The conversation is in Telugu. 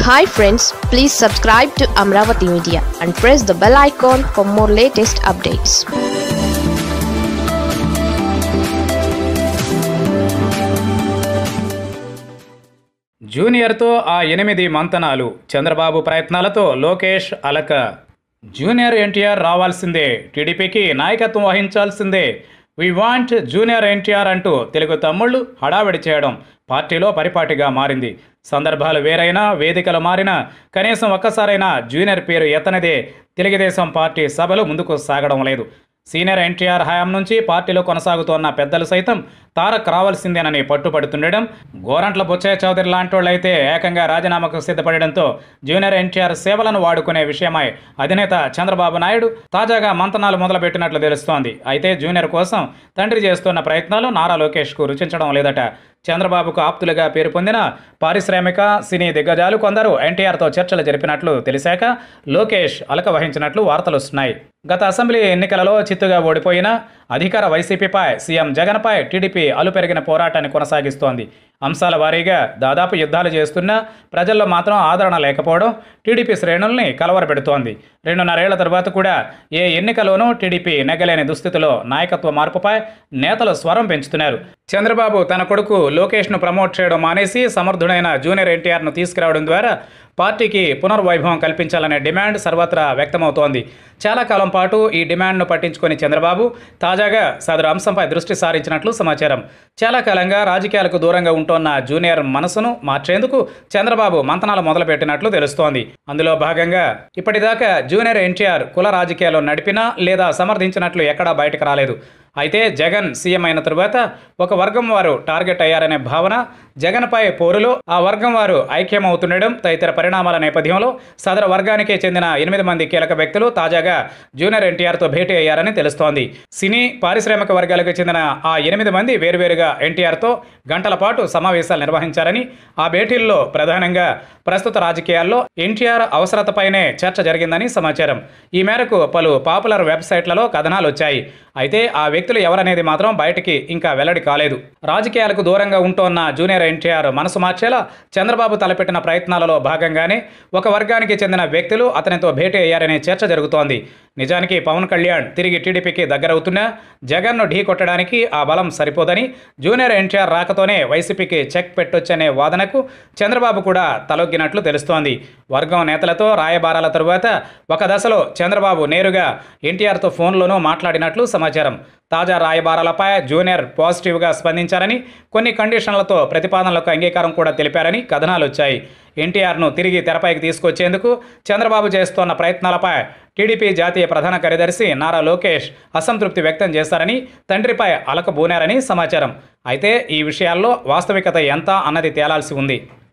hi friends please subscribe to Amaravati media and press the bell icon for more latest updates జూనియర్తో ఆ ఎనిమిది మంతనాలు చంద్రబాబు ప్రయత్నాలతో లోకేష్ అలక జూనియర్ ఎన్టీఆర్ రావాల్సిందే టీడీపీకి నాయకత్వం వహించాల్సిందే వి వాంట్ జూనియర్ ఎన్టీఆర్ అంటూ తెలుగు తమ్ముళ్ళు హడావిడి చేయడం పార్టీలో పరిపాటిగా మారింది సందర్భాలు వేరైనా వేదికలు మారినా కనీసం ఒక్కసారైనా జూనియర్ పేరు ఎత్తనిదే తెలుగుదేశం పార్టీ సభలు ముందుకు సాగడం లేదు సీనియర్ ఎన్టీఆర్ హయాం నుంచి పార్టీలో కొనసాగుతోన్న పెద్దలు సైతం తారక్ రావాల్సిందేనని పట్టుపడుతుండడం గోరంట్ల బుచ్చయ్య చౌదరి లాంటోళ్ళైతే ఏకంగా రాజీనామాకు సిద్ధపడడంతో జూనియర్ ఎన్టీఆర్ సేవలను వాడుకునే విషయమై అధినేత చంద్రబాబు నాయుడు తాజాగా మంతనాలు మొదలుపెట్టినట్లు తెలుస్తోంది అయితే జూనియర్ కోసం తండ్రి చేస్తున్న ప్రయత్నాలు నారా లోకేష్కు రుచించడం లేదట చంద్రబాబుకు ఆప్తులుగా పేరు పొందిన పారిశ్రామిక సినీ దిగ్గజాలు కొందరు ఎన్టీఆర్తో చర్చలు జరిపినట్లు తెలిసాక లోకేష్ అలక వహించినట్లు వార్తలు వస్తున్నాయి గత అసెంబ్లీ ఎన్నికలలో చిత్తుగా ఓడిపోయిన అధికార వైసీపీపై సీఎం జగన్పై టీడీపీ అలుపెరిగిన పోరాటాన్ని కొనసాగిస్తోంది అంశాల వారీగా దాదాపు యుద్ధాలు చేస్తున్నా ప్రజల్లో మాత్రం ఆదరణ లేకపోవడం టీడీపీ శ్రేణుల్ని కలవరపెడుతోంది రెండున్నరేళ్ల తర్వాత కూడా ఏ ఎన్నికలోనూ టీడీపీ నెగ్గలేని దుస్థితిలో నాయకత్వ మార్పుపై నేతలు స్వరం పెంచుతున్నారు చంద్రబాబు తన కొడుకు లోకేష్ను ప్రమోట్ చేయడం మానేసి సమర్థుడైన జూనియర్ ఎన్టీఆర్ను తీసుకురావడం ద్వారా పార్టీకి పునర్వైభవం కల్పించాలనే డిమాండ్ సర్వత్రా వ్యక్తమవుతోంది చాలా కాలం పాటు ఈ డిమాండ్ను పట్టించుకొని చంద్రబాబు తాజాగా సదరు అంశంపై దృష్టి సారించినట్లు సమాచారం చాలా కాలంగా రాజకీయాలకు దూరంగా ఉంటోన్న జూనియర్ మనసును మార్చేందుకు చంద్రబాబు మంతనాలు మొదలుపెట్టినట్లు తెలుస్తోంది అందులో భాగంగా ఇప్పటిదాకా జూనియర్ ఎన్టీఆర్ కుల రాజకీయాలు నడిపినా లేదా సమర్థించినట్లు ఎక్కడా బయటకు రాలేదు అయితే జగన్ సీఎం అయిన తరువాత ఒక వర్గం వారు టార్గెట్ అయ్యారనే భావన జగన్పై పోరులో ఆ వర్గం వారు ఐక్యమవుతుండడం తదితర పరిణామాల నేపథ్యంలో సదర వర్గానికి చెందిన ఎనిమిది మంది కీలక వ్యక్తులు తాజాగా జూనియర్ ఎన్టీఆర్తో భేటీ అయ్యారని తెలుస్తోంది సినీ పారిశ్రామిక వర్గాలకు చెందిన ఆ ఎనిమిది మంది వేరువేరుగా ఎన్టీఆర్తో గంటల పాటు సమావేశాలు నిర్వహించారని ఆ భేటీల్లో ప్రధానంగా ప్రస్తుత రాజకీయాల్లో ఎన్టీఆర్ అవసరతపైనే చర్చ జరిగిందని సమాచారం ఈ మేరకు పలు పాపులర్ వెబ్సైట్లలో కథనాలు వచ్చాయి అయితే ఆ వ్యక్తులు ఎవరనేది మాత్రం బయటికి ఇంకా వెల్లడి కాలేదు రాజకీయాలకు దూరంగా ఉంటోన్న జూనియర్ ఎన్టీఆర్ మనసు మార్చేలా చంద్రబాబు తలపెట్టిన ప్రయత్నాలలో భాగంగానే ఒక వర్గానికి చెందిన వ్యక్తులు అతనితో భేటీ అయ్యారనే చర్చ జరుగుతోంది నిజానికి పవన్ కళ్యాణ్ తిరిగి టీడీపీకి దగ్గరవుతున్నా జగన్ను ఢీ కొట్టడానికి ఆ బలం సరిపోదని జూనియర్ ఎన్టీఆర్ రాకతోనే వైసీపీకి చెక్ పెట్టొచ్చనే వాదనకు చంద్రబాబు కూడా తలొగ్గినట్లు తెలుస్తోంది వర్గం నేతలతో రాయబారాల తరువాత ఒక దశలో చంద్రబాబు నేరుగా ఎన్టీఆర్తో ఫోన్లోనూ మాట్లాడినట్లు సమాచారం తాజా రాయబారాలపై జూనియర్ పాజిటివ్గా స్పందించారని కొన్ని కండిషన్లతో ప్రతిపాదనలకు అంగీకారం కూడా తెలిపారని కథనాలు వచ్చాయి ఎన్టీఆర్ను తిరిగి తెరపైకి తీసుకొచ్చేందుకు చంద్రబాబు చేస్తోన్న ప్రయత్నాలపై టీడీపీ జాతీయ ప్రధాన కార్యదర్శి నారా లోకేష్ అసంతృప్తి వ్యక్తం చేశారని తండ్రిపై అలకబూనారని సమాచారం అయితే ఈ విషయాల్లో వాస్తవికత ఎంత అన్నది తేలాల్సి ఉంది